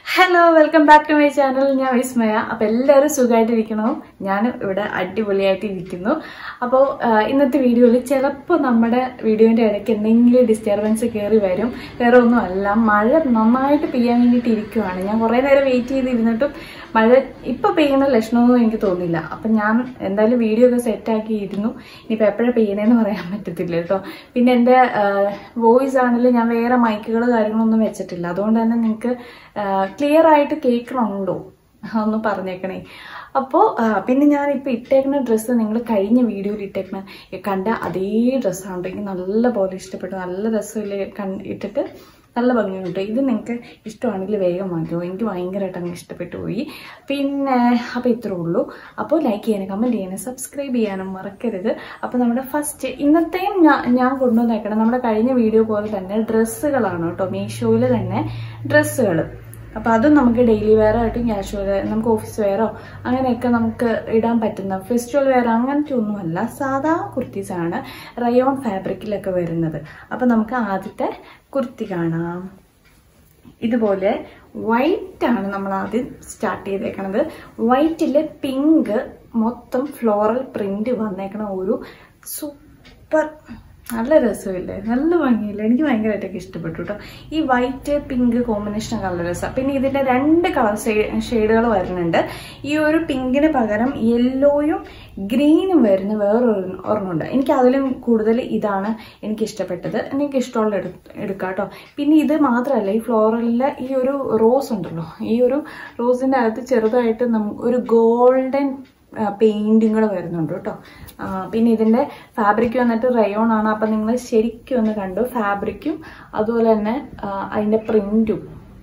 hello welcome back to my channel ഞാൻ വിസ്മയ അപ്പൊ എല്ലാവരും സുഖമായിട്ടിരിക്കണോ ഞാൻ ഇവിടെ അടിപൊളിയായിട്ട് ഇരിക്കുന്നു അപ്പോൾ ഇന്നത്തെ വീഡിയോയിൽ ചിലപ്പോൾ നമ്മുടെ വീഡിയോന്റെ ഇടയ്ക്ക് എന്തെങ്കിലും ഡിസ്റ്റർബൻസ് കയറി വരും വേറെ ഒന്നും അല്ല മഴ നന്നായിട്ട് പെയ്യാൻ വേണ്ടിയിട്ട് ഇരിക്കുവാണ് ഞാൻ കുറേ നേരം വെയിറ്റ് ചെയ്തിരുന്നിട്ടും മഴ ഇപ്പൊ പെയ്യുന്ന ലക്ഷണമൊന്നും എനിക്ക് തോന്നില്ല അപ്പൊ ഞാൻ എന്തായാലും വീഡിയോ ഒക്കെ സെറ്റ് ആക്കിയിരുന്നു ഇനിയിപ്പോൾ എപ്പോഴാണ് പെയ്യണേന്ന് പറയാൻ പറ്റത്തില്ല കേട്ടോ പിന്നെ എൻ്റെ വോയിസ് ആണെങ്കിലും ഞാൻ വേറെ മൈക്കുകൾ കാര്യങ്ങളൊന്നും വെച്ചിട്ടില്ല അതുകൊണ്ട് തന്നെ നിങ്ങൾക്ക് ക്ലിയർ ആയിട്ട് കേൾക്കണുണ്ടോ ഒന്ന് പറഞ്ഞേക്കണേ അപ്പോൾ പിന്നെ ഞാൻ ഇപ്പോൾ ഇട്ടേക്കുന്ന ഡ്രസ്സ് നിങ്ങൾ കഴിഞ്ഞ വീഡിയോയിൽ ഇട്ടേക്കണ കണ്ട അതേ ഡ്രസ്സാണ് എനിക്ക് നല്ല പോലെ ഇഷ്ടപ്പെട്ടു നല്ല രസമില്ലേ കൺ ഇട്ടിട്ട് നല്ല ഭംഗിയുണ്ട് ഇത് നിങ്ങൾക്ക് ഇഷ്ടമാണെങ്കിൽ വേഗം വാങ്ങിക്കോ എനിക്ക് ഭയങ്കരമായിട്ട് അങ്ങ് ഇഷ്ടപ്പെട്ടു പോയി പിന്നെ അപ്പോൾ ഇത്രേ ഉള്ളൂ അപ്പോൾ ലൈക്ക് ചെയ്യാനും കമൻറ്റ് ചെയ്യാനും സബ്സ്ക്രൈബ് ചെയ്യാനും മറക്കരുത് അപ്പോൾ നമ്മുടെ ഫസ്റ്റ് ഇന്നത്തെയും ഞാൻ ഞാൻ കൊണ്ടുവന്നേക്കണം നമ്മുടെ കഴിഞ്ഞ വീഡിയോ പോലെ തന്നെ ഡ്രസ്സുകളാണ് കേട്ടോ മീഷോയിൽ തന്നെ ഡ്രസ്സുകൾ അപ്പോൾ അതും നമുക്ക് ഡെയിലി വെയർ ആയിട്ടും ക്യാഷ്വൽ നമുക്ക് ഓഫീസ് വെയറോ അങ്ങനെയൊക്കെ നമുക്ക് ഇടാൻ പറ്റുന്ന ഫെസ്റ്റിവൽ വെയർ അങ്ങനത്തെ ഒന്നുമല്ല സാധാ കുർത്തീസാണ് റയോൺ ഫാബ്രിക്കിലൊക്കെ വരുന്നത് അപ്പോൾ നമുക്ക് ആദ്യത്തെ കുർത്തി കാണാം ഇതുപോലെ വൈറ്റ് ആണ് നമ്മൾ ആദ്യം സ്റ്റാർട്ട് ചെയ്തേക്കണത് വൈറ്റില് പിങ്ക് മൊത്തം ഫ്ലോറൽ പ്രിന്റ് വന്നേക്കണ ഒരു സൂപ്പർ നല്ല രസമില്ലേ നല്ല ഭംഗിയില്ലേ എനിക്ക് ഭയങ്കരമായിട്ടൊക്കെ ഇഷ്ടപ്പെട്ടു കേട്ടോ ഈ വൈറ്റ് പിങ്ക് കോമ്പിനേഷൻ കളർ രസം പിന്നെ ഇതിന്റെ രണ്ട് കളർ ഷെയ്ഡുകൾ വരുന്നുണ്ട് ഈ ഒരു പിങ്കിന് പകരം യെല്ലോയും ഗ്രീനും വരുന്ന വേറൊരു ഒരെണ്ണമുണ്ട് എനിക്ക് അതിലും കൂടുതൽ ഇതാണ് എനിക്ക് ഇഷ്ടപ്പെട്ടത് എനിക്ക് ഇഷ്ടമുള്ള എടു എടുക്കാം കേട്ടോ പിന്നെ ഇത് മാത്രമല്ല ഈ ഫ്ലോറലിലെ ഈ ഒരു റോസ് ഉണ്ടല്ലോ ഈ ഒരു റോസിന്റെ അകത്ത് ചെറുതായിട്ട് നമുക്ക് ഒരു ഗോൾഡൻ പെയിന്റിങ്ങൾ വരുന്നുണ്ട് കേട്ടോ പിന്നെ ഇതിന്റെ ഫാബ്രിക് വന്നിട്ട് റയോൺ ആണ് അപ്പം നിങ്ങൾ ശരിക്കും ഒന്ന് കണ്ടു ഫാബ്രിക്കും അതുപോലെ തന്നെ അതിന്റെ പ്രിന്റും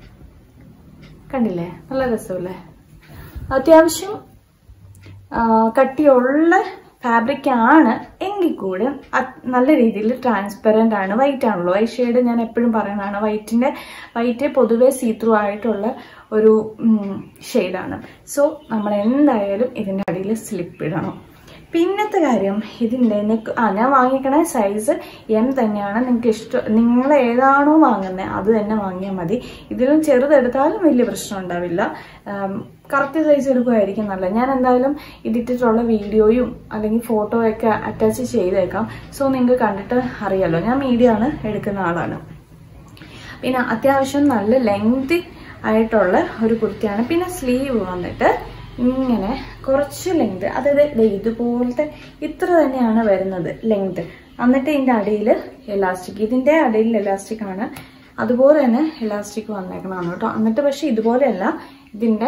കണ്ടില്ലേ നല്ല രസമല്ലേ അത്യാവശ്യം കട്ടിയുള്ള ഫാബ്രിക് ആണ് എങ്കിൽ കൂടെ നല്ല രീതിയിൽ ട്രാൻസ്പെറൻ്റ് ആണ് വൈറ്റ് ആണല്ലോ ഈ ഷെയ്ഡ് ഞാൻ എപ്പോഴും പറയുന്നതാണ് വൈറ്റിൻ്റെ വൈറ്റ് പൊതുവേ സീത്രൂ ആയിട്ടുള്ള ഒരു ഷെയ്ഡാണ് സോ നമ്മൾ എന്തായാലും ഇതിൻ്റെ അടിയിൽ സ്ലിപ്പ് ഇടണം പിന്നത്തെ കാര്യം ഇതിൻ്റെ നെക്ക് ആ ഞാൻ വാങ്ങിക്കണ സൈസ് എം തന്നെയാണ് നിങ്ങൾക്ക് ഇഷ്ടം നിങ്ങൾ ഏതാണോ വാങ്ങുന്നത് അത് തന്നെ വാങ്ങിയാൽ മതി ഇതിലും ചെറുതെടുത്താലും വലിയ പ്രശ്നം ഉണ്ടാവില്ല കറക്റ്റ് സൈസ് എടുക്കുമായിരിക്കും നല്ലത് ഞാൻ എന്തായാലും ഇതിട്ടിട്ടുള്ള വീഡിയോയും അല്ലെങ്കിൽ ഫോട്ടോയൊക്കെ അറ്റാച്ച് ചെയ്തേക്കാം സോ നിങ്ങൾക്ക് കണ്ടിട്ട് അറിയാലോ ഞാൻ മീഡിയ ആണ് എടുക്കുന്ന ആളാണ് പിന്നെ അത്യാവശ്യം നല്ല ലെങ്തി ആയിട്ടുള്ള ഒരു കുർത്തിയാണ് പിന്നെ സ്ലീവ് വന്നിട്ട് ഇങ്ങനെ കുറച്ച് ലെങ്ത് അതായത് ഇതുപോലത്തെ ഇത്ര തന്നെയാണ് വരുന്നത് ലെങ്ത് എന്നിട്ട് ഇതിൻ്റെ അടിയിൽ എലാസ്റ്റിക് ഇതിൻ്റെ അടിയിൽ എലാസ്റ്റിക് ആണ് അതുപോലെ തന്നെ എലാസ്റ്റിക് വന്നേക്കണതാണ് കേട്ടോ എന്നിട്ട് പക്ഷെ ഇതുപോലെയല്ല ഇതിൻ്റെ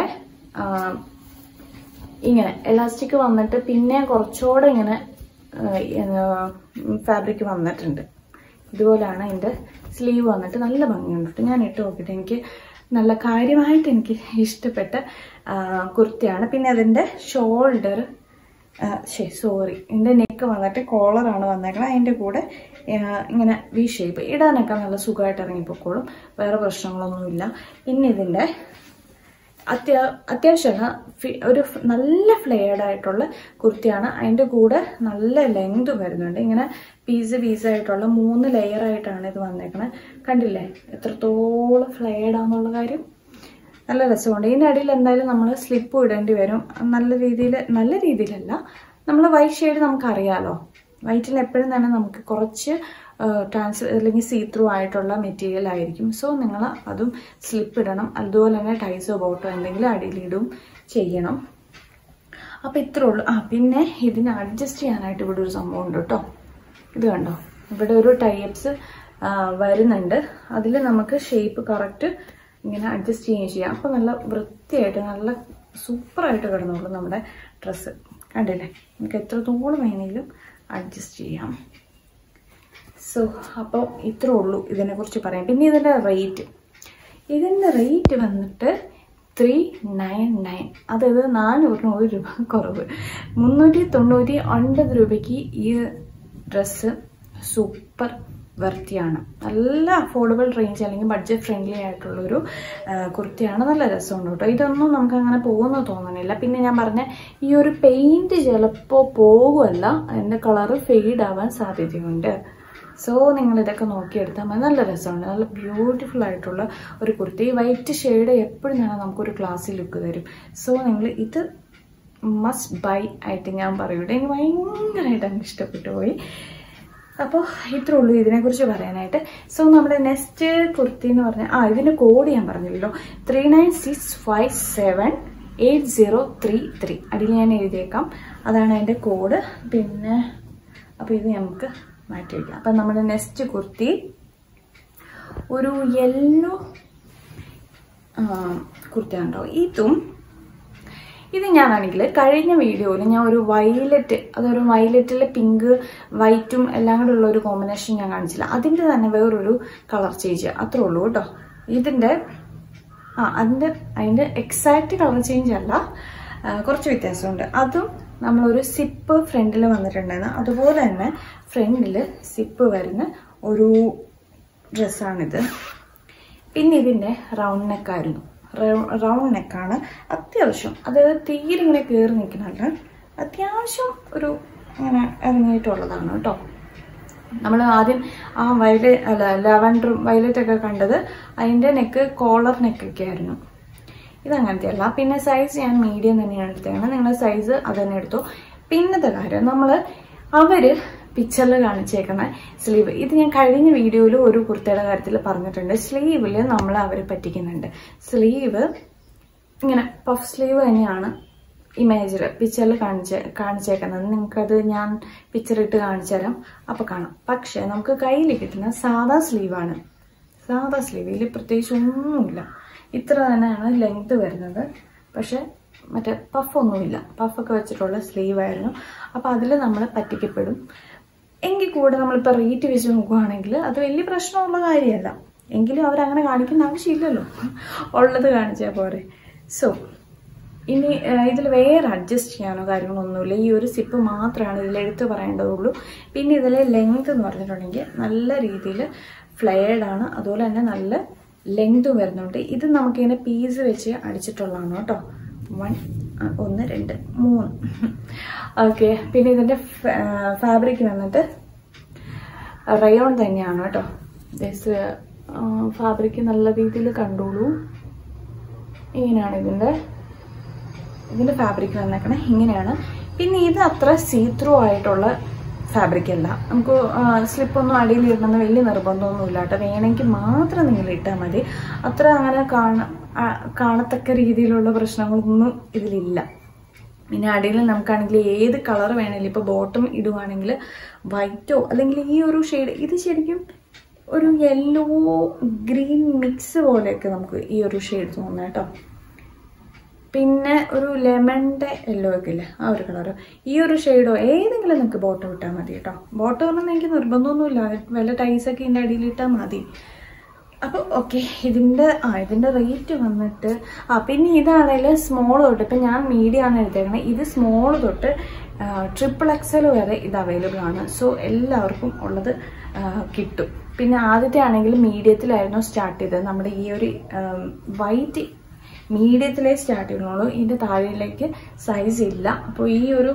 ഇങ്ങനെ എലാസ്റ്റിക് വന്നിട്ട് പിന്നെ കുറച്ചുകൂടെ ഇങ്ങനെ ഫാബ്രിക് വന്നിട്ടുണ്ട് ഇതുപോലെയാണ് ഇതിൻ്റെ സ്ലീവ് വന്നിട്ട് നല്ല ഭംഗിയുണ്ട് കേട്ടോ ഞാൻ ഇട്ട് നോക്കിയിട്ട് എനിക്ക് നല്ല കാര്യമായിട്ട് എനിക്ക് ഇഷ്ടപ്പെട്ട കുർത്തിയാണ് പിന്നെ അതിൻ്റെ ഷോൾഡർ ശരി സോറി ഇതിൻ്റെ നെക്ക് വന്നിട്ട് കോളറാണ് വന്നേക്കണം അതിൻ്റെ കൂടെ ഇങ്ങനെ വി ഷേപ്പ് ഇടാനൊക്കെ നല്ല സുഖമായിട്ട് ഇറങ്ങിപ്പോക്കോളും വേറെ പ്രശ്നങ്ങളൊന്നുമില്ല പിന്നെ ഇതിൻ്റെ അത്യാ അത്യാവശ്യം ഒരു നല്ല ഫ്ലെയർഡ് ആയിട്ടുള്ള കുർത്തിയാണ് അതിൻ്റെ കൂടെ നല്ല ലെങ്ത് വരുന്നുണ്ട് ഇങ്ങനെ പീസ് പീസായിട്ടുള്ള മൂന്ന് ലെയർ ആയിട്ടാണ് ഇത് വന്നേക്കണത് കണ്ടില്ലേ എത്രത്തോളം ഫ്ലെയർഡ് ആണെന്നുള്ള കാര്യം നല്ല രസമുണ്ട് ഇതിൻ്റെ അടിയിൽ എന്തായാലും നമ്മൾ സ്ലിപ്പ് ഇടേണ്ടി വരും നല്ല രീതിയിൽ നല്ല രീതിയിലല്ല നമ്മൾ വൈറ്റ് ഷെയ്ഡ് നമുക്കറിയാലോ വൈറ്റിൽ എപ്പോഴും തന്നെ നമുക്ക് കുറച്ച് ട്രാൻസ് അല്ലെങ്കിൽ സീ ത്രൂ ആയിട്ടുള്ള മെറ്റീരിയൽ ആയിരിക്കും സോ നിങ്ങൾ അതും സ്ലിപ്പ് ഇടണം അതുപോലെ തന്നെ ടൈസോ ബോട്ടോ എന്തെങ്കിലും അടിയിലിടും ചെയ്യണം അപ്പോൾ ഇത്രേ ഉള്ളൂ ആ പിന്നെ ഇതിനെ അഡ്ജസ്റ്റ് ചെയ്യാനായിട്ട് ഇവിടെ ഒരു സംഭവം ഉണ്ട് കേട്ടോ ഇത് കണ്ടോ ഇവിടെ ഒരു ടൈപ്സ് വരുന്നുണ്ട് അതിൽ നമുക്ക് ഷേപ്പ് കറക്റ്റ് ഇങ്ങനെ അഡ്ജസ്റ്റ് ചെയ്യുകയും ചെയ്യാം അപ്പോൾ നല്ല വൃത്തിയായിട്ട് നല്ല സൂപ്പറായിട്ട് കിടന്നോളൂ നമ്മുടെ ഡ്രസ്സ് കണ്ടില്ലേ നമുക്ക് എത്രത്തോളം വേണമെങ്കിലും അഡ്ജസ്റ്റ് ചെയ്യാം സോ അപ്പോൾ ഇത്രേ ഉള്ളൂ ഇതിനെക്കുറിച്ച് പറയാം പിന്നെ ഇതിൻ്റെ റേറ്റ് ഇതിൻ്റെ റേറ്റ് വന്നിട്ട് ത്രീ നയൻ നയൻ അതായത് നാനൂറിന് ഒരു രൂപ കുറവ് മുന്നൂറ്റി തൊണ്ണൂറ്റി ഒൻപത് രൂപയ്ക്ക് ഈ ഡ്രസ്സ് സൂപ്പർ വർത്തിയാണ് നല്ല അഫോർഡബിൾ റേഞ്ച് അല്ലെങ്കിൽ ബഡ്ജറ്റ് ഫ്രണ്ട്ലി ആയിട്ടുള്ളൊരു കുർത്തിയാണ് നല്ല രസമുണ്ട് കേട്ടോ ഇതൊന്നും നമുക്ക് അങ്ങനെ പോകുമെന്ന് തോന്നണില്ല പിന്നെ ഞാൻ പറഞ്ഞ ഈ ഒരു പെയിന്റ് ചിലപ്പോൾ പോകുമല്ല അതിൻ്റെ കളറ് ഫെയ്ഡ് ആവാൻ സാധ്യതയുണ്ട് സോ നിങ്ങൾ ഇതൊക്കെ നോക്കിയെടുത്താൽ മതി നല്ല രസമുണ്ട് നല്ല ബ്യൂട്ടിഫുൾ ആയിട്ടുള്ള ഒരു കുർത്തി ഈ വൈറ്റ് ഷെയ്ഡ് എപ്പോഴും തന്നെ നമുക്കൊരു ക്ലാസ്സിൽ ലുക്ക് തരും സോ നിങ്ങൾ ഇത് മസ്റ്റ് ബൈ ആയിട്ട് ഞാൻ പറയൂടെ എനിക്ക് ഭയങ്കരമായിട്ട് അങ്ങ് ഇഷ്ടപ്പെട്ടു പോയി അപ്പോൾ ഇത്രേ ഉള്ളൂ ഇതിനെക്കുറിച്ച് പറയാനായിട്ട് സോ നമ്മുടെ നെക്സ്റ്റ് കുർത്തി എന്ന് പറഞ്ഞാൽ ആ ഇതിൻ്റെ കോഡ് ഞാൻ പറഞ്ഞില്ലല്ലോ three nine six five seven eight zero three three അടിയിൽ ഞാൻ എഴുതിയേക്കാം അതാണ് അതിൻ്റെ കോഡ് പിന്നെ അപ്പോൾ ഇത് നമുക്ക് മാറ്റി വയ്ക്കാം അപ്പം നമ്മുടെ നെക്സ്റ്റ് കുർത്തി ഒരു യെല്ലോ കുർത്തി ഉണ്ടോ ഇതും ഇത് ഞാനാണെങ്കിൽ കഴിഞ്ഞ വീഡിയോയിൽ ഞാൻ ഒരു വയലറ്റ് അതൊരു വയലറ്റിൽ പിങ്ക് വൈറ്റും എല്ലാം കൂടെ ഉള്ള ഒരു കോമ്പിനേഷൻ ഞാൻ കാണിച്ചില്ല അതിൻ്റെ തന്നെ വേറൊരു കളർ ചേഞ്ച് അത്രേ ഉള്ളൂ കേട്ടോ ഇതിൻ്റെ ആ അതിൻ്റെ അതിൻ്റെ എക്സാക്റ്റ് കളർ ചേഞ്ച് അല്ല ആ, കുറച്ച് വ്യത്യാസമുണ്ട് അതും നമ്മളൊരു സിപ്പ് ഫ്രണ്ടിൽ വന്നിട്ടുണ്ടായിരുന്നു അതുപോലെ തന്നെ ഫ്രണ്ടിൽ സിപ്പ് വരുന്ന ഒരു ഡ്രസ്സാണിത് പിന്നെ ഇതിൻ്റെ റൗണ്ട് നെക്കായിരുന്നു റൗണ്ട് നെക്കാണ് അത്യാവശ്യം അതായത് തീരെ ഇങ്ങനെ കയറി നിൽക്കണല്ല അത്യാവശ്യം ഒരു ഇങ്ങനെ ഇറങ്ങിയിട്ടുള്ളതാണ് കേട്ടോ നമ്മൾ ആദ്യം ആ വയല അല്ല ലെവൻഡറും വയലറ്റ് ഒക്കെ കണ്ടത് അതിൻ്റെ നെക്ക് കോളർ നെക്കൊക്കെ ആയിരുന്നു ഇതങ്ങനത്തെ അല്ല പിന്നെ സൈസ് ഞാൻ മീഡിയം തന്നെയാണ് എടുത്തേക്കുന്നത് നിങ്ങളുടെ സൈസ് അത് തന്നെ എടുത്തു പിന്നത്തെ കാര്യം നമ്മൾ അവര് പിക്ചറിൽ കാണിച്ചേക്കുന്ന സ്ലീവ് ഇത് ഞാൻ കഴിഞ്ഞ വീഡിയോയിൽ ഒരു കുർത്തയുടെ കാര്യത്തിൽ പറഞ്ഞിട്ടുണ്ട് സ്ലീവിൽ നമ്മൾ അവരെ പറ്റിക്കുന്നുണ്ട് സ്ലീവ് ഇങ്ങനെ പഫ് സ്ലീവ് തന്നെയാണ് ഇമേജിൽ പിക്ചറിൽ കാണിച്ച് കാണിച്ചേക്കുന്നത് നിങ്ങൾക്കത് ഞാൻ പിക്ചർ ഇട്ട് കാണിച്ചു തരാം അപ്പോൾ കാണാം പക്ഷേ നമുക്ക് കയ്യിൽ കിട്ടുന്ന സാധാ സ്ലീവാണ് സാധാ സ്ലീവ് ഇതിൽ പ്രത്യേകിച്ച് ഒന്നുമില്ല ഇത്ര തന്നെയാണ് ലെങ്ത് വരുന്നത് പക്ഷെ മറ്റേ പഫൊന്നുമില്ല പഫൊക്കെ വെച്ചിട്ടുള്ള സ്ലീവ് ആയിരുന്നു അപ്പോൾ അതിൽ നമ്മൾ പറ്റിക്കപ്പെടും എങ്കിൽ കൂടെ നമ്മളിപ്പോൾ റേറ്റ് വെച്ച് നോക്കുകയാണെങ്കിൽ അത് വലിയ പ്രശ്നമുള്ള കാര്യമല്ല എങ്കിലും അവരങ്ങനെ കാണിക്കേണ്ട ആവശ്യമില്ലല്ലോ ഉള്ളത് കാണിച്ചാൽ പോരെ സോ ഇനി ഇതിൽ വേറെ അഡ്ജസ്റ്റ് ചെയ്യാനോ കാര്യങ്ങളോ ഒന്നുമില്ല ഈ ഒരു സിപ്പ് മാത്രമാണ് ഇതിൽ എടുത്ത് പറയേണ്ടതുള്ളൂ പിന്നെ ഇതിലെ ലെങ്ത് എന്ന് പറഞ്ഞിട്ടുണ്ടെങ്കിൽ നല്ല രീതിയിൽ ഫ്ലെയർഡ് ആണ് അതുപോലെ തന്നെ നല്ല ലെങ്തും വരുന്നുണ്ട് ഇത് നമുക്കിങ്ങനെ പീസ് വെച്ച് അടിച്ചിട്ടുള്ളതാണ് കേട്ടോ വൺ ഒന്ന് രണ്ട് മൂന്ന് ഓക്കെ പിന്നെ ഇതിൻ്റെ ഫാബ്രിക് വന്നിട്ട് റയോൺ തന്നെയാണ് കേട്ടോ ദിസ് ഫാബ്രിക് നല്ല രീതിയിൽ കണ്ടോളൂ ഇങ്ങനെയാണ് ഇതിൻ്റെ ഇതിൻ്റെ ഫാബ്രിക് വന്നേക്കണേ ഇങ്ങനെയാണ് പിന്നെ ഇത് അത്ര സീത്രൂ ആയിട്ടുള്ള ഫാബ്രിക് അല്ല നമുക്ക് സ്ലിപ്പൊന്നും അടിയിൽ ഇടണമെന്ന് വലിയ നിർബന്ധമൊന്നുമില്ല കേട്ടോ വേണമെങ്കിൽ മാത്രം നിങ്ങൾ ഇട്ടാൽ മതി അത്ര അങ്ങനെ കാണ ആ, കാണത്തക്ക രീതിയിലുള്ള പ്രശ്നങ്ങളൊന്നും ഇതിലില്ല പിന്നെ അടിയിൽ നമുക്കാണെങ്കിൽ ഏത് കളർ വേണമെങ്കിലും ഇപ്പോൾ ബോട്ടം ഇടുവാണെങ്കിൽ വൈറ്റോ അല്ലെങ്കിൽ ഈ ഒരു ഷെയ്ഡ് ഇത് ശരിക്കും ഒരു യെല്ലോ ഗ്രീൻ മിക്സ് പോലെയൊക്കെ നമുക്ക് ഈ ഒരു ഷെയ്ഡ് തോന്നുന്നു കേട്ടോ പിന്നെ ഒരു ലെമണിൻ്റെ യെല്ലോ ഒക്കെ ഇല്ലേ ആ ഒരു കളറ് ഈ ഒരു ഷെയ്ഡോ ഏതെങ്കിലും നിങ്ങൾക്ക് ബോട്ടം ഇട്ടാൽ മതി കേട്ടോ ബോട്ടം പറഞ്ഞാൽ എനിക്ക് നിർബന്ധമൊന്നുമില്ല വല്ല ടൈസൊക്കെ ഇതിൻ്റെ അടിയിലിട്ടാൽ മതി അപ്പോൾ ഓക്കെ ഇതിൻ്റെ ആ ഇതിൻ്റെ റേറ്റ് വന്നിട്ട് ആ പിന്നെ ഇതാണെങ്കിൽ സ്മോൾ തൊട്ട് ഇപ്പം ഞാൻ മീഡിയം ആണ് എടുത്തേക്കുന്നത് ഇത് സ്മോൾ തൊട്ട് ട്രിപ്പിൾ എക്സൽ വരെ ഇത് അവൈലബിൾ ആണ് സോ എല്ലാവർക്കും ഉള്ളത് ആ, കിട്ടും പിന്നെ ആദ്യത്തെ ആണെങ്കിൽ മീഡിയത്തിലായിരുന്നു സ്റ്റാർട്ട് ചെയ്തത് നമ്മുടെ ഈ ഒരു വൈറ്റ് മീഡിയത്തിലേ സ്റ്റാർട്ട് ചെയ്യുന്നുള്ളൂ ഇതിൻ്റെ താഴേലേക്ക് സൈസ് ഇല്ല അപ്പോൾ ഈ ഒരു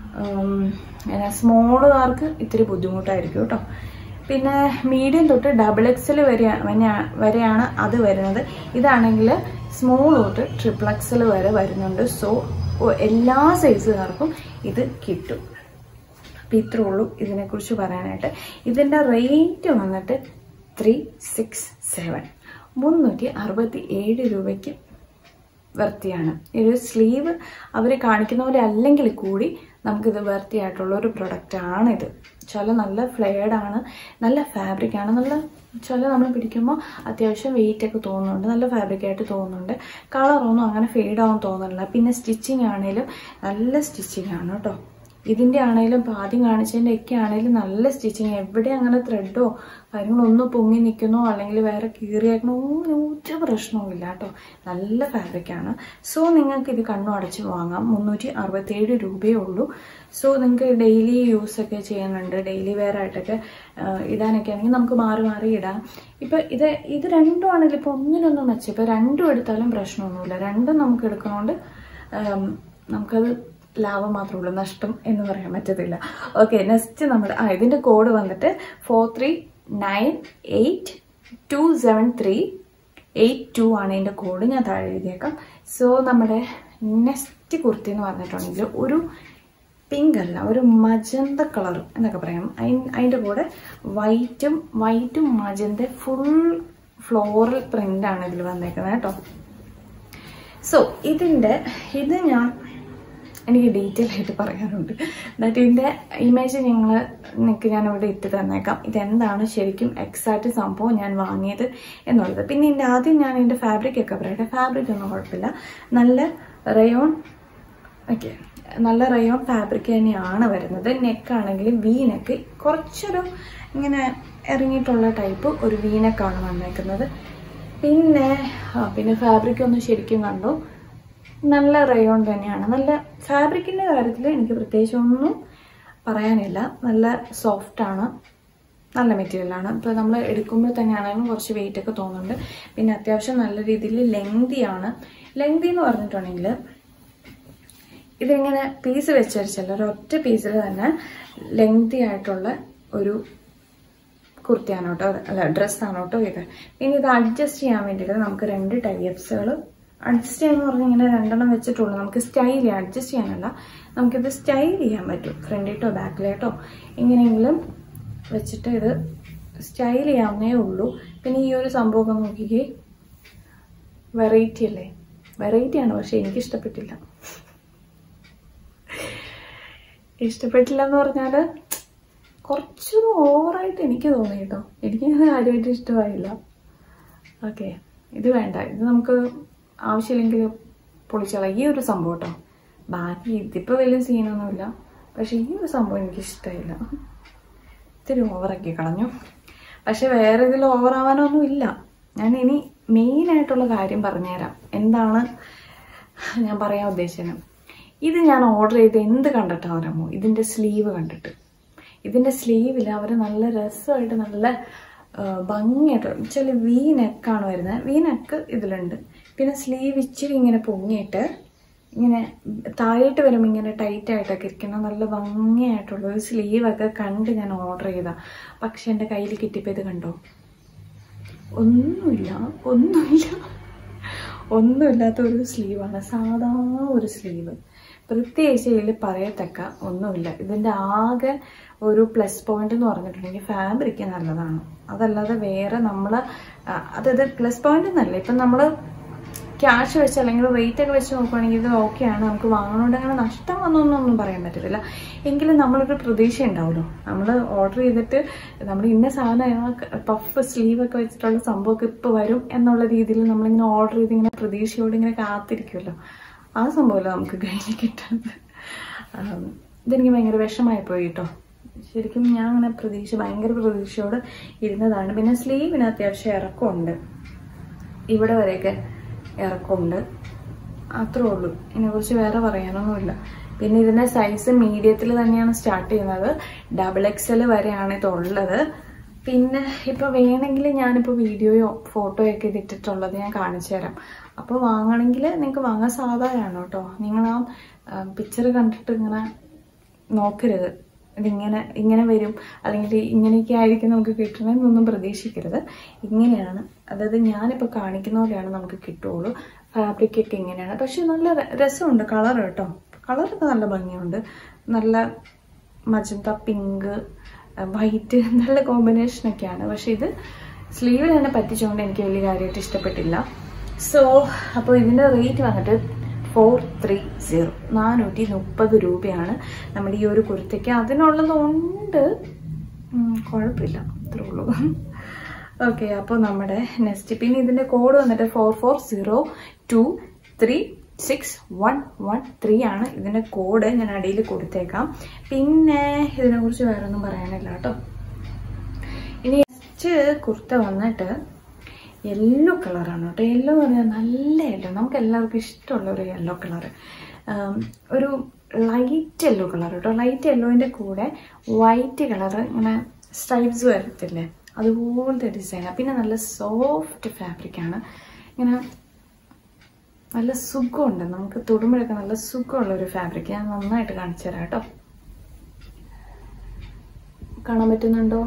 സ്മോളുകാർക്ക് ഇത്തിരി ബുദ്ധിമുട്ടായിരിക്കും കേട്ടോ പിന്നെ മീഡിയം തൊട്ട് ഡബിൾ എക്സൽ വരെ വരെയാണ് അത് വരുന്നത് ഇതാണെങ്കിൽ സ്മോൾ തൊട്ട് ട്രിപ്പിൾ എക്സൽ വരെ വരുന്നുണ്ട് സോ എല്ലാ സൈസുകാർക്കും ഇത് കിട്ടും അപ്പം ഇത്രേ ഉള്ളൂ ഇതിനെക്കുറിച്ച് പറയാനായിട്ട് ഇതിൻ്റെ റേറ്റ് വന്നിട്ട് ത്രീ സിക്സ് സെവൻ മുന്നൂറ്റി അറുപത്തി ഏഴ് രൂപയ്ക്ക് വർത്തിയാണ് ഇത് സ്ലീവ് അവർ കാണിക്കുന്ന പോലെ അല്ലെങ്കിൽ കൂടി നമുക്കിത് വർത്തിയായിട്ടുള്ള ഒരു പ്രൊഡക്റ്റ് ആണിത് ചില നല്ല ഫ്ലെയർഡ് ആണ് നല്ല ഫാബ്രിക് ആണ് നല്ല ചില നമ്മൾ പിടിക്കുമ്പോൾ അത്യാവശ്യം വെയിറ്റ് ഒക്കെ തോന്നുന്നുണ്ട് നല്ല ഫാബ്രിക് ആയിട്ട് തോന്നുന്നുണ്ട് കളറൊന്നും അങ്ങനെ ഫെയ്ഡ് ആവാൻ തോന്നുന്നില്ല പിന്നെ സ്റ്റിച്ചിങ് ആണെങ്കിലും നല്ല സ്റ്റിച്ചിങ് ആണ് കേട്ടോ ഇതിൻ്റെ ആണെങ്കിലും ഇപ്പം ആദ്യം കാണിച്ചതിൻ്റെ ഒക്കെ ആണെങ്കിലും നല്ല സ്റ്റിച്ചിങ് എവിടെ അങ്ങനെ ത്രെഡോ കാര്യങ്ങളൊന്നും പൊങ്ങി നിൽക്കുന്നോ അല്ലെങ്കിൽ വേറെ കീറിയേക്കണോ ഒന്നും ഒരു പ്രശ്നവും ഇല്ല കേട്ടോ നല്ല ഫാബ്രിക്കാണ് സോ നിങ്ങൾക്ക് ഇത് കണ്ണു അടച്ച് വാങ്ങാം മുന്നൂറ്റി അറുപത്തേഴ് രൂപയേ ഉള്ളൂ സോ നിങ്ങൾക്ക് ഡെയിലി യൂസ് ഒക്കെ ചെയ്യുന്നുണ്ട് ഡെയിലി വെയർ ആയിട്ടൊക്കെ ആ, ഇടാനൊക്കെ ആണെങ്കിൽ നമുക്ക് മാറി മാറി ഇടാം ഇപ്പം ഇത് ഇത് രണ്ടും ആണെങ്കിലും ഇപ്പോൾ ഒന്നിനൊന്നും മെച്ചം ഇപ്പം രണ്ടും എടുത്താലും പ്രശ്നമൊന്നുമില്ല രണ്ടും നമുക്ക് എടുക്കണോണ്ട് ആം, നമുക്കത് ലാഭം മാത്രമേ ഉള്ളൂ നഷ്ടം എന്ന് പറയാൻ പറ്റത്തില്ല ഓക്കെ നെക്സ്റ്റ് നമ്മുടെ ആ ഇതിന്റെ കോഡ് വന്നിട്ട് four three nine eight two seven three eight two ആണ് ഇതിന്റെ കോഡ് ഞാൻ താഴെ എഴുതിയേക്കാം സോ നമ്മുടെ നെക്സ്റ്റ് കുർത്തി എന്ന് പറഞ്ഞിട്ടുണ്ടെങ്കിൽ ഒരു പിങ്ക് അല്ല ഒരു മജന്ത കളർ എന്നൊക്കെ പറയാം അയി- അതിന്റെ കൂടെ വൈറ്റും വൈറ്റും മജന്ത ഫുൾ ഫ്ലോറൽ പ്രിന്റ് ആണ് ഇതിൽ വന്നേക്കുന്നത് കേട്ടോ സോ ഇതിന്റെ ഇത് ഞാൻ എനിക്ക് ഡീറ്റെയിൽ ആയിട്ട് പറയാനുണ്ട് എന്നിട്ട് ഇതിന്റെ ഇമേജ് നിങ്ങൾ നിങ്ങൾക്ക് ഞാൻ ഇവിടെ ഇട്ട് തന്നേക്കാം ഇതെന്താണ് ശരിക്കും എക്സാക്റ്റ് സംഭവം ഞാൻ വാങ്ങിയത് എന്നുള്ളത് പിന്നെ ഇതിന്റെ ആദ്യം ഞാൻ ഇതിന്റെ ഫാബ്രിക് ഒക്കെ പറയട്ടെ ഫാബ്രിക് ഒന്നും കുഴപ്പമില്ല നല്ല റയോൺ ഓക്കെ നല്ല റയോൺ ഫാബ്രിക് തന്നെയാണ് വരുന്നത് നെക്ക് ആണെങ്കിൽ വി നെക്ക് കുറച്ചൊരു ഇങ്ങനെ ഇറങ്ങിയിട്ടുള്ള ടൈപ്പ് ഒരു വി നെക്കാണ് വന്നേക്കുന്നത് പിന്നെ ആ, പിന്നെ ഫാബ്രിക് ഒന്ന് ശരിക്കും കണ്ടു നല്ല റയോൺ തന്നെയാണ് നല്ല ഫാബ്രിക്കിന്റെ കാര്യത്തിൽ എനിക്ക് പ്രത്യേകിച്ച് ഒന്നും പറയാനില്ല നല്ല സോഫ്റ്റ് ആണ് നല്ല മെറ്റീരിയലാണ് ഇപ്പോൾ നമ്മൾ എടുക്കുമ്പോൾ തന്നെയാണെങ്കിലും കുറച്ച് വെയിറ്റ് ഒക്കെ തോന്നുന്നുണ്ട് പിന്നെ അത്യാവശ്യം നല്ല രീതിയിൽ ലെങ്തി ആണ് ലെങ്തി എന്ന് പറഞ്ഞിട്ടുണ്ടെങ്കിൽ ഇതിങ്ങനെ പീസ് വെച്ചരിച്ചല്ല ഒരു ഒറ്റ പീസിൽ തന്നെ ലെങ്തി ആയിട്ടുള്ള ഒരു കുർത്തിയാണ് കേട്ടോ അല്ല ഡ്രസ്സാണ് കേട്ടോ ഇത് പിന്നെ ഇത് അഡ്ജസ്റ്റ് ചെയ്യാൻ വേണ്ടിയിട്ട് നമുക്ക് രണ്ട് ടൈപ്സുകൾ അഡ്ജസ്റ്റ് ചെയ്യാന്ന് പറഞ്ഞാൽ ഇങ്ങനെ രണ്ടെണ്ണം വെച്ചിട്ടുള്ളൂ നമുക്ക് സ്റ്റൈൽ ചെയ്യാം അഡ്ജസ്റ്റ് ചെയ്യാനല്ല നമുക്കിത് സ്റ്റൈൽ ചെയ്യാൻ പറ്റും ഫ്രണ്ടിട്ടോ ബാക്കിലേട്ടോ എങ്ങനെയെങ്കിലും വെച്ചിട്ട് ഇത് സ്റ്റൈൽ ചെയ്യാവുന്നേ ഉള്ളൂ പിന്നെ ഈ ഒരു സംഭവമൊക്കെ നോക്കിക്കേ വെറൈറ്റി അല്ലേ വെറൈറ്റി ആണ് പക്ഷെ എനിക്ക് ഇഷ്ടപ്പെട്ടില്ല ഇഷ്ടപ്പെട്ടില്ല എന്ന് പറഞ്ഞാല് കുറച്ചൊരു ഓവറായിട്ട് എനിക്ക് തോന്നി കേട്ടോ എനിക്ക് അത് കാര്യമായിട്ട് ഇഷ്ടമായില്ല ഓക്കെ ഇത് വേണ്ട ഇത് നമുക്ക് ആവശ്യമില്ലെങ്കിൽ പൊളിച്ചള ഈ ഒരു സംഭവം കേട്ടോ ബാക്കി ഇതിപ്പോൾ വലിയ സീനൊന്നുമില്ല പക്ഷെ ഈ ഒരു സംഭവം എനിക്ക് ഇഷ്ടമായില്ല ഇത്തിരി ഓവറാക്കി കളഞ്ഞു പക്ഷെ വേറെ ഇതിൽ ഓവറാവാനൊന്നും ഇല്ല ഞാൻ ഇനി മെയിൻ ആയിട്ടുള്ള കാര്യം പറഞ്ഞുതരാം എന്താണ് ഞാൻ പറയാൻ ഉദ്ദേശിച്ചത് ഇത് ഞാൻ ഓർഡർ ചെയ്ത് എന്ത് കണ്ടിട്ടാണ് അറിയാമോ ഇതിന്റെ സ്ലീവ് കണ്ടിട്ട് ഇതിന്റെ സ്ലീവിൽ അവർ നല്ല രസമായിട്ട് നല്ല ആ, ഭംഗിയായിട്ട് വെച്ചാൽ വി നെക്കാണ് വരുന്നത് വി നെക്ക് ഇതിലുണ്ട് പിന്നെ സ്ലീവ് ഇച്ചിരി ഇങ്ങനെ പൊങ്ങിയിട്ട് ഇങ്ങനെ താഴേട്ട് വരുമ്പോൾ ഇങ്ങനെ ടൈറ്റ് ആയിട്ടൊക്കെ ഇരിക്കുന്ന നല്ല ഭംഗിയായിട്ടുള്ള ഒരു സ്ലീവൊക്കെ കണ്ട് ഞാൻ ഓർഡർ ചെയ്താ പക്ഷെ എൻ്റെ കയ്യിൽ കിട്ടിയപ്പോൾ ഇത് കണ്ടോ ഒന്നുമില്ല ഒന്നുമില്ല ഒന്നുമില്ലാത്ത ഒരു സ്ലീവാണ് സാധാ ഒരു സ്ലീവ് പ്രത്യേകിച്ച് ഇതിൽ പറയത്തക്ക ഒന്നുമില്ല ഇതിൻ്റെ ആകെ ഒരു പ്ലസ് പോയിന്റ് എന്ന് പറഞ്ഞിട്ടുണ്ടെങ്കിൽ ഫാബ്രിക് നല്ലതാണ് അതല്ലാതെ വേറെ നമ്മൾ അതായത് പ്ലസ് പോയിന്റ് എന്നല്ല ഇപ്പം നമ്മൾ ക്യാഷ് വെച്ച് അല്ലെങ്കിൽ റേറ്റ് ഒക്കെ വെച്ച് നോക്കുകയാണെങ്കിൽ ഇത് ഓക്കെയാണ് നമുക്ക് വാങ്ങണോണ്ട് അങ്ങനെ നഷ്ടം വന്നൊന്നും പറയാൻ പറ്റത്തില്ല എങ്കിലും നമ്മളൊരു പ്രതീക്ഷ ഉണ്ടാവുമല്ലോ നമ്മൾ ഓർഡർ ചെയ്തിട്ട് നമ്മൾ ഇന്ന സാധനം പഫ് സ്ലീവ് ഒക്കെ വെച്ചിട്ടുള്ള സംഭവമൊക്കെ ഇപ്പോൾ വരും എന്നുള്ള രീതിയിൽ നമ്മളിങ്ങനെ ഓർഡർ ചെയ്ത് ഇങ്ങനെ പ്രതീക്ഷയോടെ ഇങ്ങനെ കാത്തിരിക്കുമല്ലോ ആ സംഭവമല്ല നമുക്ക് കയ്യിൽ കിട്ടുന്നത് ആം, ഇതെനിക്ക് ഭയങ്കര വിഷമായി പോയി കേട്ടോ ശരിക്കും ഞാൻ അങ്ങനെ പ്രതീക്ഷ ഭയങ്കര പ്രതീക്ഷയോട് ഇരുന്നതാണ് പിന്നെ സ്ലീവിന് അത്യാവശ്യം ഇറക്കമുണ്ട് ഇവിടെ വരെയൊക്കെ ഇറക്കമുണ്ട് അത്രേ ഉള്ളൂ ഇതിനെക്കുറിച്ച് വേറെ പറയാനൊന്നുമില്ല പിന്നെ ഇതിന്റെ സൈസ് മീഡിയത്തിൽ തന്നെയാണ് സ്റ്റാർട്ട് ചെയ്യുന്നത് ഡബിൾ എക്സൽ വരെയാണ് ഇതുള്ളത് പിന്നെ ഇപ്പൊ വേണമെങ്കിൽ ഞാനിപ്പോ വീഡിയോയോ ഫോട്ടോയോ ഒക്കെ ഇതിട്ടിട്ടുള്ളത് ഞാൻ കാണിച്ചു തരാം അപ്പൊ വാങ്ങണമെങ്കിൽ നിങ്ങൾക്ക് വാങ്ങാൻ സാധാരണ കേട്ടോ നിങ്ങൾ ആ പിക്ചർ കണ്ടിട്ട് ഇങ്ങനെ നോക്കരുത് ഇതിങ്ങനെ ഇങ്ങനെ വരും അല്ലെങ്കിൽ ഇങ്ങനെയൊക്കെ ആയിരിക്കും നമുക്ക് കിട്ടണമെന്നൊന്നും പ്രതീക്ഷിക്കരുത് ഇങ്ങനെയാണ് അതായത് ഞാനിപ്പോൾ കാണിക്കുന്ന പോലെയാണ് നമുക്ക് കിട്ടുള്ളൂ ഫാബ്രിക് ഒക്കെ ഇങ്ങനെയാണ് പക്ഷെ നല്ല ര- രസമുണ്ട് കളർ കേട്ടോ കളറൊക്കെ നല്ല ഭംഗിയുണ്ട് നല്ല മജന്ത പിങ്ക് വൈറ്റ് നല്ല കോമ്പിനേഷനൊക്കെയാണ് പക്ഷെ ഇത് സ്ലീവിൽ തന്നെ പറ്റിച്ചുകൊണ്ട് എനിക്ക് വലിയ കാര്യമായിട്ട് ഇഷ്ടപ്പെട്ടില്ല സോ അപ്പോൾ ഇതിൻ്റെ റേറ്റ് വന്നിട്ട് ഫോർ ത്രീ സീറോ നാനൂറ്റി മുപ്പത് രൂപയാണ് നമ്മുടെ ഈ ഒരു കുർത്തയ്ക്ക് അതിനുള്ളതുണ്ട് ഉം, കുഴപ്പമില്ല അത്രേ ഉള്ളൂ ഓക്കെ അപ്പോൾ നമ്മുടെ നെക്സ്റ്റ് പിന്നെ ഇതിൻ്റെ കോഡ് വന്നിട്ട് four four zero two three six one one three ആണ് ഇതിൻ്റെ കോഡ് ഞാൻ അടിയിൽ കൊടുത്തേക്കാം പിന്നെ ഇതിനെക്കുറിച്ച് വേറെ ഒന്നും പറയാനില്ല കേട്ടോ ഇനി നെക്സ്റ്റ് കുർത്ത വന്നിട്ട് യെല്ലോ കളറാണ് കേട്ടോ യെല്ലോ എന്ന് പറഞ്ഞാൽ നല്ല യെല്ലോ നമുക്ക് എല്ലാവർക്കും ഇഷ്ടമുള്ള ഒരു യെല്ലോ കളർ ഒരു ലൈറ്റ് യെല്ലോ കളർ കേട്ടോ ലൈറ്റ് യെല്ലോൻ്റെ കൂടെ വൈറ്റ് കളർ ഇങ്ങനെ സ്ട്രൈപ്സ് വരത്തില്ലേ അതുപോലത്തെ ഡിസൈനാണ് പിന്നെ നല്ല സോഫ്റ്റ് ഫാബ്രിക് ആണ് ഇങ്ങനെ നല്ല സുഖമുണ്ട് നമുക്ക് തൊടുമ്പോഴൊക്കെ നല്ല സുഖമുള്ള ഒരു ഫാബ്രിക് ഞാൻ നന്നായിട്ട് കാണിച്ചു തരാം കേട്ടോ കാണാൻ പറ്റുന്നുണ്ടോ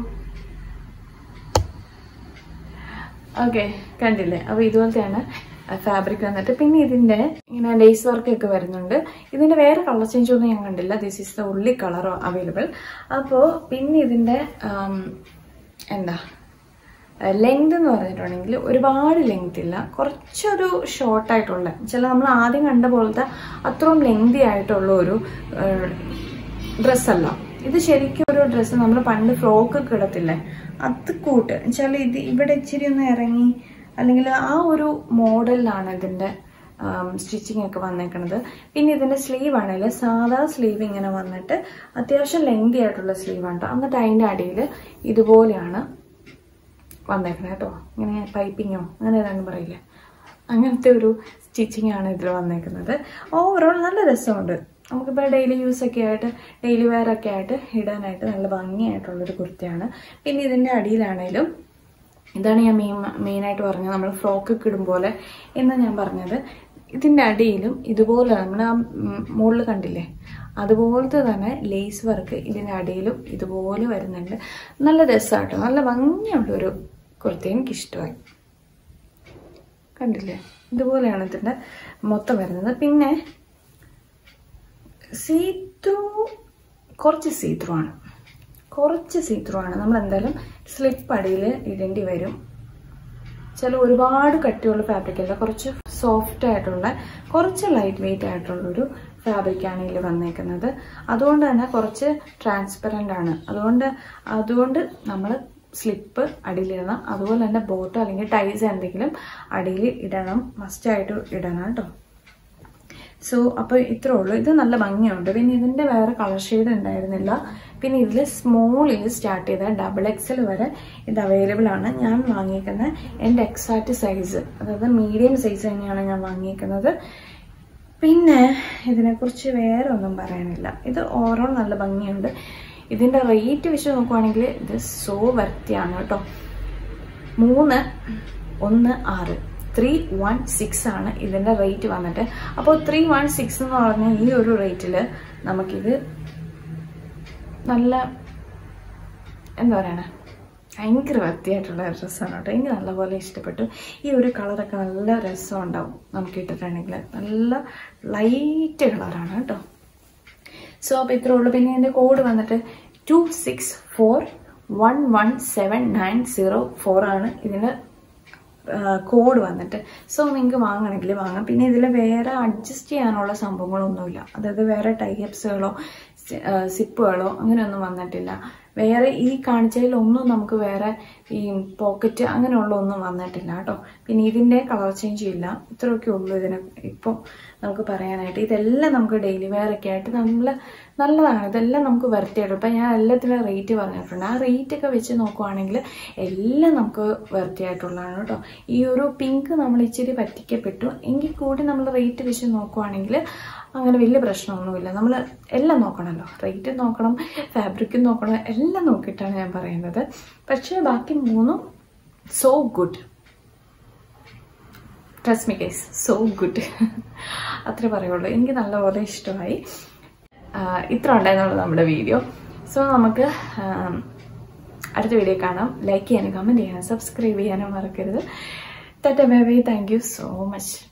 ഓക്കെ കണ്ടില്ലേ അപ്പോൾ ഇതുപോലത്തെയാണ് ഫാബ്രിക് വന്നിട്ട് പിന്നെ ഇതിന്റെ ഇങ്ങനെ ലേസ് വർക്ക് ഒക്കെ വരുന്നുണ്ട് ഇതിന്റെ വേറെ കളർ ചേഞ്ച് ഒന്നും ഞാൻ കണ്ടില്ല ദിസ് ഈസ് ദ ഉള്ളി കളർ അവൈലബിൾ അപ്പോൾ പിന്നെ ഇതിന്റെ ആം, എന്താ ലെങ്ത് എന്ന് പറഞ്ഞിട്ടുണ്ടെങ്കിൽ ഒരുപാട് ലെങ്ത് ഇല്ല കുറച്ചൊരു ഷോർട്ടായിട്ടുള്ള ചില നമ്മൾ ആദ്യം കണ്ട പോലത്തെ അത്രയും ലെങ്തി ആയിട്ടുള്ള ഒരു ഡ്രസ്സല്ല ഇത് ശരിക്കും ഒരു ഡ്രസ്സ് നമ്മൾ പണ്ട് ഫ്രോക്ക് ഒക്കെ ഇടത്തില്ലേ അത് കൂട്ട് വെച്ചാൽ ഇത് ഇവിടെ ഇച്ചിരി ഒന്ന് ഇറങ്ങി അല്ലെങ്കിൽ ആ ഒരു മോഡലിലാണ് ഇതിന്റെ സ്റ്റിച്ചിങ് ഒക്കെ വന്നേക്കണത് പിന്നെ ഇതിന്റെ സ്ലീവ് ആണെങ്കിൽ സാധാ സ്ലീവ് ഇങ്ങനെ വന്നിട്ട് അത്യാവശ്യം ലെങ്തി ആയിട്ടുള്ള സ്ലീവാണ് കേട്ടോ എന്നിട്ട് അതിന്റെ അടിയിൽ ഇതുപോലെയാണ് വന്നേക്കണേ കേട്ടോ ഇങ്ങനെ പൈപ്പിങ്ങോ അങ്ങനെ ഏതാണ്ട് പറയില്ല അങ്ങനത്തെ ഒരു സ്റ്റിച്ചിങ് ആണ് ഇതിൽ വന്നേക്കുന്നത് ഓവറോൾ നല്ല രസമുണ്ട് നമുക്കിപ്പോൾ ഡെയിലി യൂസ് ഒക്കെ ആയിട്ട് ഡെയിലി വെയർ ഒക്കെ ആയിട്ട് ഇടാനായിട്ട് നല്ല ഭംഗിയായിട്ടുള്ളൊരു കുർത്തിയാണ് പിന്നെ ഇതിൻ്റെ അടിയിലാണേലും ഇതാണ് ഞാൻ മെയിൻ മെയിനായിട്ട് പറഞ്ഞത് നമ്മൾ ഫ്രോക്ക് ഒക്കെ ഇടും പോലെ എന്ന് ഞാൻ പറഞ്ഞത് ഇതിൻ്റെ അടിയിലും ഇതുപോലെ നമ്മൾ ആ മുകളിൽ കണ്ടില്ലേ അതുപോലത്തെ തന്നെ ലേസ് വർക്ക് ഇതിൻ്റെ അടിയിലും ഇതുപോലെ വരുന്നുണ്ട് നല്ല രസമാട്ടോ നല്ല ഭംഗിയുള്ളൊരു കുർത്തി എനിക്കിഷ്ടമായി കണ്ടില്ലേ ഇതുപോലെയാണ് ഇതിൻ്റെ മൊത്തം വരുന്നത് പിന്നെ സീത്രൂ കുറച്ച് സീത്രൂ ആണ് കുറച്ച് സീത്രൂ ആണ് നമ്മൾ എന്തായാലും സ്ലിപ്പ് അടിയിൽ ഇടേണ്ടി വരും ചില ഒരുപാട് കട്ടിയുള്ള ഫാബ്രിക് അല്ല കുറച്ച് സോഫ്റ്റ് ആയിട്ടുള്ള കുറച്ച് ലൈറ്റ് വെയിറ്റ് ആയിട്ടുള്ള ഒരു ഫാബ്രിക്കാണ് ഇതിൽ വന്നേക്കുന്നത് അതുകൊണ്ട് തന്നെ കുറച്ച് ട്രാൻസ്പെറൻ്റ് ആണ് അതുകൊണ്ട് അതുകൊണ്ട് നമ്മൾ സ്ലിപ്പ് അടിയിലിടണം അതുപോലെ തന്നെ ബോട്ടോ അല്ലെങ്കിൽ ടൈസ് എന്തെങ്കിലും അടിയിൽ ഇടണം മസ്റ്റായിട്ട് ഇടണം കേട്ടോ സോ അപ്പോൾ ഇത്രേ ഉള്ളൂ ഇത് നല്ല ഭംഗിയുണ്ട് പിന്നെ ഇതിൻ്റെ വേറെ കളർ ഷെയ്ഡ് ഉണ്ടായിരുന്നില്ല പിന്നെ ഇതിൽ സ്മോളിൽ സ്റ്റാർട്ട് ചെയ്ത ഡബിൾ എക്സൽ വരെ ഇത് അവൈലബിൾ ആണ് ഞാൻ വാങ്ങിയിരിക്കുന്ന എൻ്റെ എക്സാക്റ്റ് സൈസ് അതായത് മീഡിയം സൈസ് തന്നെയാണ് ഞാൻ വാങ്ങിയിരിക്കുന്നത് പിന്നെ ഇതിനെക്കുറിച്ച് വേറെ ഒന്നും പറയാനില്ല ഇത് ഓവറോൾ നല്ല ഭംഗിയുണ്ട് ഇതിൻ്റെ റേറ്റ് വെച്ച് നോക്കുവാണെങ്കിൽ ഇത് സോ വർത്തിയാണ് കേട്ടോ മൂന്ന് ഒന്ന് ആറ് ത്രീ വൺ സിക്സ് ആണ് ഇതിൻ്റെ റേറ്റ് വന്നിട്ട് അപ്പോൾ ത്രീ വൺ സിക്സ് എന്ന് പറഞ്ഞ ഈ ഒരു റേറ്റിൽ നമുക്കിത് നല്ല എന്താ പറയണേ ഭയങ്കര വൃത്തിയായിട്ടുള്ള ഡ്രസ്സാണ് കേട്ടോ എനിക്ക് നല്ലപോലെ ഇഷ്ടപ്പെട്ടു ഈ ഒരു കളറൊക്കെ നല്ല രസം ഉണ്ടാവും നമുക്ക് ഇട്ടിട്ടുണ്ടെങ്കിൽ നല്ല ലൈറ്റ് കളറാണ് കേട്ടോ സോ അപ്പോൾ ഇത്രേ ഉള്ളൂ പിന്നെ ഇതിൻ്റെ കോഡ് വന്നിട്ട് two six four one one seven nine zero four ആണ് ഇതിൻ്റെ കോഡ് വന്നിട്ട് സോ നിങ്ങൾക്ക് വാങ്ങണമെങ്കിൽ വാങ്ങാം പിന്നെ ഇതിൽ വേറെ അഡ്ജസ്റ്റ് ചെയ്യാനുള്ള സംഭവങ്ങളൊന്നുമില്ല അതായത് വേറെ ടൈപ്സുകളോ സിപ്പുകളോ അങ്ങനെയൊന്നും വന്നിട്ടില്ല വേറെ ഈ കാണിച്ചതിലൊന്നും നമുക്ക് വേറെ ഈ പോക്കറ്റ് അങ്ങനെയുള്ള ഒന്നും വന്നിട്ടില്ല കേട്ടോ പിന്നെ ഇതിൻ്റെ കളർ ചേഞ്ച് ഇല്ല ഇത്രയൊക്കെ ഉള്ളൂ ഇതിന് ഇപ്പം നമുക്ക് പറയാനായിട്ട് ഇതെല്ലാം നമുക്ക് ഡെയിലി വെയർ ഒക്കെ ആയിട്ട് നമ്മൾ നല്ലതാണ് ഇതെല്ലാം നമുക്ക് വെറുതെയായിട്ട് ഇപ്പം ഞാൻ എല്ലാത്തിനും റേറ്റ് പറഞ്ഞിട്ടുണ്ട് ആ റേറ്റ് ഒക്കെ വെച്ച് നോക്കുവാണെങ്കിൽ എല്ലാം നമുക്ക് വെറുതെയായിട്ടുള്ളതാണ് കേട്ടോ ഈ ഒരു പിങ്ക് നമ്മൾ ഇച്ചിരി പറ്റിക്കപ്പെട്ടു എങ്കിൽ കൂടി നമ്മൾ റേറ്റ് വെച്ച് നോക്കുവാണെങ്കിൽ അങ്ങനെ വലിയ പ്രശ്നമൊന്നുമില്ല നമ്മൾ എല്ലാം നോക്കണമല്ലോ റേറ്റ് നോക്കണം ഫാബ്രിക്കും നോക്കണം എല്ലാം നോക്കിയിട്ടാണ് ഞാൻ പറയുന്നത് പക്ഷേ ബാക്കി മൂന്നും so good trust me guys so good അത്രേ പറയുള്ളൂ എനിക്ക് നല്ലപോലെ ഇഷ്ടമായി ആഹ് ഇത്ര ഉണ്ടായിരുന്നുള്ളൂ നമ്മുടെ വീഡിയോ സോ നമുക്ക് ആം, അടുത്ത വീഡിയോ കാണാം ലൈക്ക് ചെയ്യാനും കമൻറ്റ് ചെയ്യാനും സബ്സ്ക്രൈബ് ചെയ്യാനും മറക്കരുത് തറ്റ bye bye thank you so much